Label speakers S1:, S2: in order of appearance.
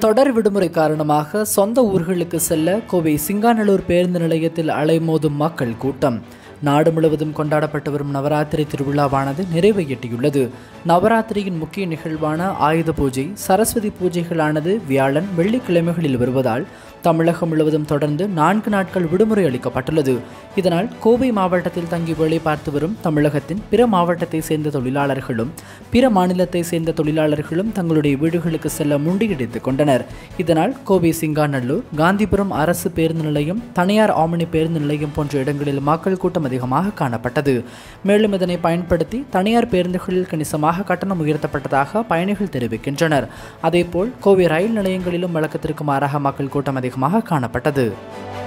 S1: தொடர் விடுமுறை காரணமாக சொந்த ஊர்களுக்கு செல்ல கோவை சிங்காநல்லூர் பேருந்து நிலையத்தில் அலைமோதும் மக்கள் கூட்டம் நாடு முழுவதும் கொண்டாடப்பட்டு வரும் நவராத்திரி திருவிழாவானது நிறைவை எட்டியுள்ளது நவராத்திரியின் முக்கிய நிகழ்வான ஆயுத பூஜை சரஸ்வதி பூஜைகளானது வியாழன் வெள்ளிக்கிழமைகளில் வருவதால் தமிழகம் முழுவதும் தொடர்ந்து நான்கு நாட்கள் விடுமுறை அளிக்கப்பட்டுள்ளது இதனால் கோவை மாவட்டத்தில் தங்கி வேலை பார்த்து வரும் தமிழகத்தின் பிற மாவட்டத்தை சேர்ந்த தொழிலாளர்களும் பிற மாநிலத்தை சேர்ந்த தொழிலாளர்களும் தங்களுடைய வீடுகளுக்கு செல்ல முண்டியடித்துக் கொண்டனர் இதனால் கோவை சிங்காநல்லூர் காந்திபுரம் அரசு பேருந்து நிலையம் தனியார் ஆமணி பேருந்து நிலையம் போன்ற இடங்களில் மக்கள் கூட்டம் அதிகமாக காணப்பட்டது மேலும் இதனை பயன்படுத்தி தனியார் பேருந்துகளில் கணிசமாக கட்டணம் உயர்த்தப்பட்டதாக பயணிகள் தெரிவிக்கின்றனர் அதேபோல் கோவை ரயில் நிலையங்களிலும் வழக்கத்திற்கு மாறாக மக்கள் கூட்டம் அதிகமாக காணப்பட்டது